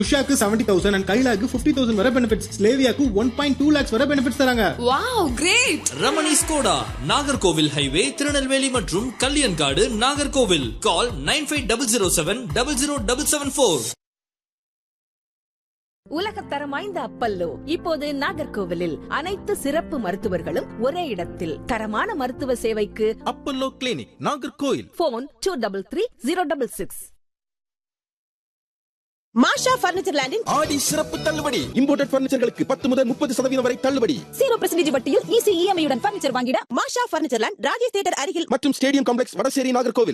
உஷாக்கு seventy thousand and கைலாக்கு fifty thousand வர benefits ஸ்லேவியாக்கு ஒன் பாயிண்ட் டூ லேக்ஸ் வர பெனிஃபிட்ஸ் தராங்க wow great Ramani Skoda Nagercoil highway Tirunelveli மற்றும் Kalyankadu Nagercoil call nine five double zero seven double zero double seven four உலகத்தரம் வாய்ந்த Apollo இப்போது நாகர்கோவிலில் அனைத்து சிறப்பு மருத்துவர்களும் ஒரே இடத்தில் தரமான மருத்துவ சேவைக்கு Apollo clinic Nagercoil phone two double three zero double six Masha furniture லேண்டின் ஆடி சிறப்பு தள்ளுபடி இம்போர்ட்டட் பர்னிச்சர்களுக்கு பத்து முதல் முப்பது சதவீதம் வரை தள்ளுபடி ஜீரோ பர்சன்டேஜ் வட்டியில் ஈஸி இஎம்ஐயுடன் பர்னிச்சர் வாங்கிட Masha furniture land Rajesh theatre அருகில் மற்றும் ஸ்டேடியம் காம்ப்ளெக்ஸ் வடசேரி நாகர்கோவில்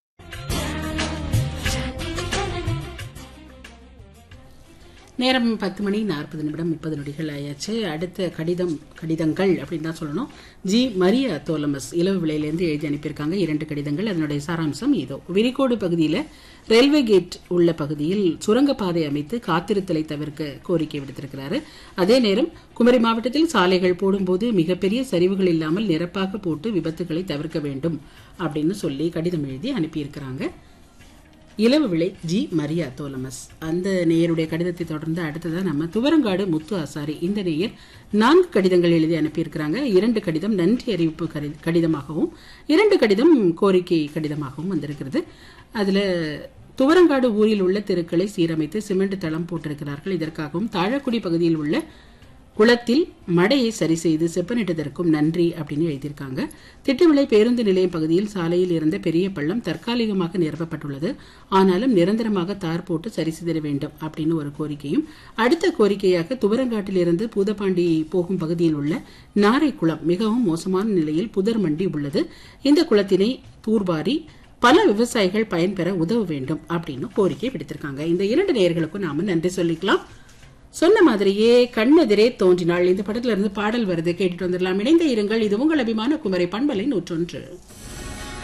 நேரம் பத்து மணி நாற்பது நிமிடம் முப்பது நொடிகள் ஆயாச்சு அடுத்த கடிதம் கடிதங்கள் அப்படின்னு தான் சொல்லணும் ஜி மரியா தோலமஸ் இலவு விலையிலேருந்து எழுதி அனுப்பியிருக்காங்க இரண்டு கடிதங்கள் அதனுடைய சாராம்சம் இதோ விரிகோடு பகுதியில் ரயில்வே கேட் உள்ள பகுதியில் சுரங்கப்பாதை அமைத்து காத்திருத்தலை தவிர்க்க கோரிக்கை விடுத்திருக்கிறாரு அதே நேரம் குமரி மாவட்டத்தில் சாலைகள் போடும்போது மிகப்பெரிய சரிவுகள் இல்லாமல் நிரப்பாக போட்டு விபத்துகளை தவிர்க்க வேண்டும் அப்படின்னு சொல்லி கடிதம் எழுதி அனுப்பியிருக்கிறாங்க இலவு விலை ஜி மரியா தோலமஸ் அந்த நேயருடைய கடிதத்தை தொடர்ந்து அடுத்ததா நம்ம துவரங்காடு முத்து ஆசாரி இந்த நேயர் நான்கு கடிதங்கள் எழுதி அனுப்பியிருக்கிறாங்க இரண்டு கடிதம் நன்றி அறிவிப்பு கடி- கடிதமாகவும் இரண்டு கடிதம் கோரிக்கை கடிதமாகவும் வந்திருக்கிறது அதுல துவரங்காடு ஊரில் உள்ள தெருக்களை சீரமைத்து சிமெண்ட் தளம் போட்டிருக்கிறார்கள் இதற்காகவும் தாழக்குடி பகுதியில் உள்ள குளத்தில் மடையை சரி செய்து செப்பனிட்டதற்கும் நன்றி அப்படின்னு எழுதியிருக்காங்க திட்டவிளை பேருந்து நிலையம் பகுதியில் சாலையில் இருந்த பெரிய பள்ளம் தற்காலிகமாக நிரப்பப்பட்டுள்ளது ஆனாலும் நிரந்தரமாக தார் போட்டு சரி செய்திட வேண்டும் அப்படின்னு ஒரு கோரிக்கையும் அடுத்த கோரிக்கையாக துவரங்காட்டில் இருந்து பூதப்பாண்டி போகும் பகுதியில் உள்ள நாரை குளம் மிகவும் மோசமான நிலையில் புதர் மண்டி உள்ளது இந்த குளத்தினை தூர்வாரி பல விவசாயிகள் பயன்பெற உதவ வேண்டும் அப்படின்னு கோரிக்கை விடுத்திருக்காங்க இந்த இரண்டு நேயர்களுக்கும் நாம நன்றி சொல்லிக்கலாம் சொன்ன மாதிரியே கண்ணெதிரே தோன்றினாள் இந்த படத்துல இருந்து பாடல் வருது கேட்டுட்டு வந்துடலாம் இணைந்த இருங்கள் இது உங்கள் அபிமான குமரை பண்பலை நூற்றொன்று